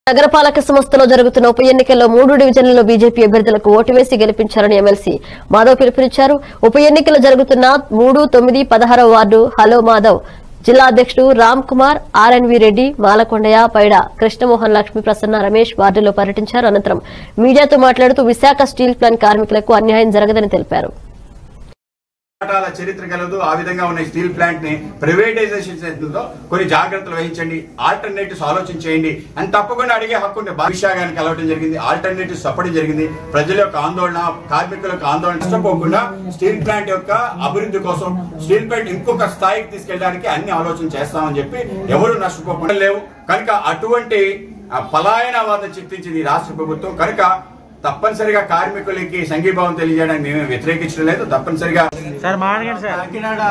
నగరపాలక సంస్థలో జరుగుతున్న ఉప ఎన్నికల్లో మూడు డివిజన్లలో బీజేపీ అభ్యర్థులకు ఓటు వేసి గెలిపించారని ఎమ్మెల్సీ మాధవ్ పిలుపునిచ్చారు ఉప ఎన్నికలు జరుగుతున్న మూడు తొమ్మిది పదహారవ వార్డు హలో మాధవ్ జిల్లా అధ్యక్షుడు రామ్ కుమార్ ఆర్ఎన్వి రెడ్డి మాలకొండయ్య పైడ కృష్ణమోహన్ లక్ష్మీ ప్రసన్న రమేష్ వార్డులో పర్యటించారు అనంతరం మీడియాతో మాట్లాడుతూ విశాఖ స్టీల్ ప్లాంట్ కార్మికులకు అన్యాయం జరగదని తెలిపారు పోరాటాల చరిత్ర కలదు ఆ విధంగా ఉన్న ఈ స్టీల్ ప్లాంట్ ని ప్రైవేటైజేషన్ చేస్తుందో కొన్ని జాగ్రత్తలు వహించండి ఆల్టర్నేటివ్స్ ఆలోచన చేయండి అని తప్పకుండా అడిగే హక్కు ఉండే భావిష్యాగాన్ని కలవడం జరిగింది ఆల్టర్నేటివ్స్ చెప్పడం జరిగింది ప్రజల యొక్క ఆందోళన కార్మికుల యొక్క ఆందోళన ఇష్టపోకుండా స్టీల్ ప్లాంట్ యొక్క అభివృద్ధి కోసం స్టీల్ ప్లాంట్ ఇంకొక స్థాయికి తీసుకెళ్ళడానికి అన్ని ఆలోచన చేస్తామని చెప్పి ఎవరు నష్టపోకుండా లేవు కనుక అటువంటి ఆ, పలాయనవాద చిత్తించింది ఈ రాష్ట్ర ప్రభుత్వం కనుక తప్పనిసరిగా కార్మికులకి సంఘీభావం తెలియజేయడానికి మేమే వ్యతిరేకించడం లేదు తప్పనిసరిగా సార్ మాట్లాడండి సార్ కాకినాడ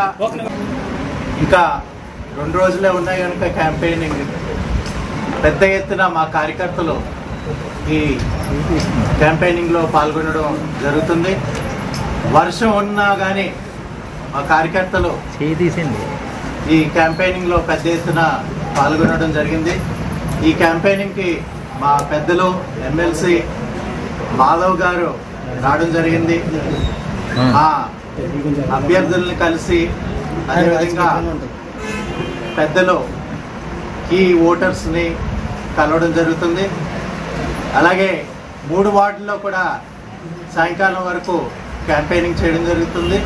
ఇంకా రెండు రోజులే ఉన్నాయి కనుక క్యాంపెయినింగ్ పెద్ద ఎత్తున మా కార్యకర్తలు ఈ క్యాంపెయినింగ్లో పాల్గొనడం జరుగుతుంది వర్షం ఉన్నా కానీ మా కార్యకర్తలు చేయి తీసింది ఈ క్యాంపెయినింగ్లో పెద్ద ఎత్తున పాల్గొనడం జరిగింది ఈ క్యాంపెయినింగ్కి మా పెద్దలు ఎమ్మెల్సీ మాధవ్ గారు రావడం జరిగింది మా అభ్యర్థుల్ని కలిసి అదేవిధంగా పెద్దలు ఈ ఓటర్స్ని కలవడం జరుగుతుంది అలాగే మూడు వార్డుల్లో కూడా సాయంకాలం వరకు క్యాంపెయినింగ్ చేయడం జరుగుతుంది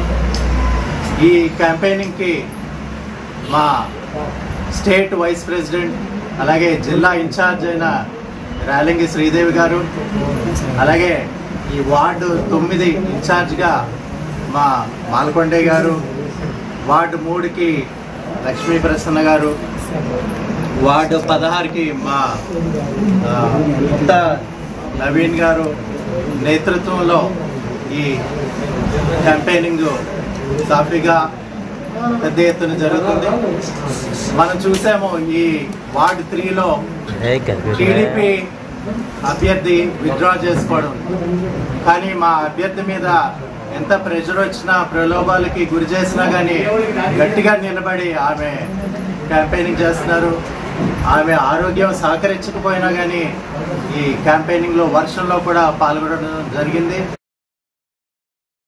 ఈ క్యాంపెయినింగ్కి మా స్టేట్ వైస్ ప్రెసిడెంట్ అలాగే జిల్లా ఇన్ఛార్జ్ అయిన రేలంగి శ్రీదేవి గారు అలాగే ఈ వార్డు తొమ్మిది ఇన్ఛార్జ్గా మా మాల్కొండయ్య గారు వార్డు మూడుకి లక్ష్మీ ప్రసన్న గారు వార్డు పదహారుకి మా ఆ, గుప్తా నవీన్ గారు నేతృత్వంలో ఈ క్యాంపెయినింగ్ సాఫీగా పెద్ద ఎత్తున జరుగుతుంది మనం చూసాము ఈ వార్డు త్రీలో టీడీపీ అభ్యర్థి విత్డ్రా చేసుకోవడం కానీ మా అభ్యర్థి మీద ఎంత ప్రెషర్ వచ్చినా ప్రలోభాలకి గురి చేసినా కానీ గట్టిగా నిలబడి ఆమె క్యాంపెయినింగ్ చేస్తున్నారు ఆమె ఆరోగ్యం సహకరించకపోయినా కానీ ఈ క్యాంపెయినింగ్లో వర్షంలో కూడా పాల్గొనడం జరిగింది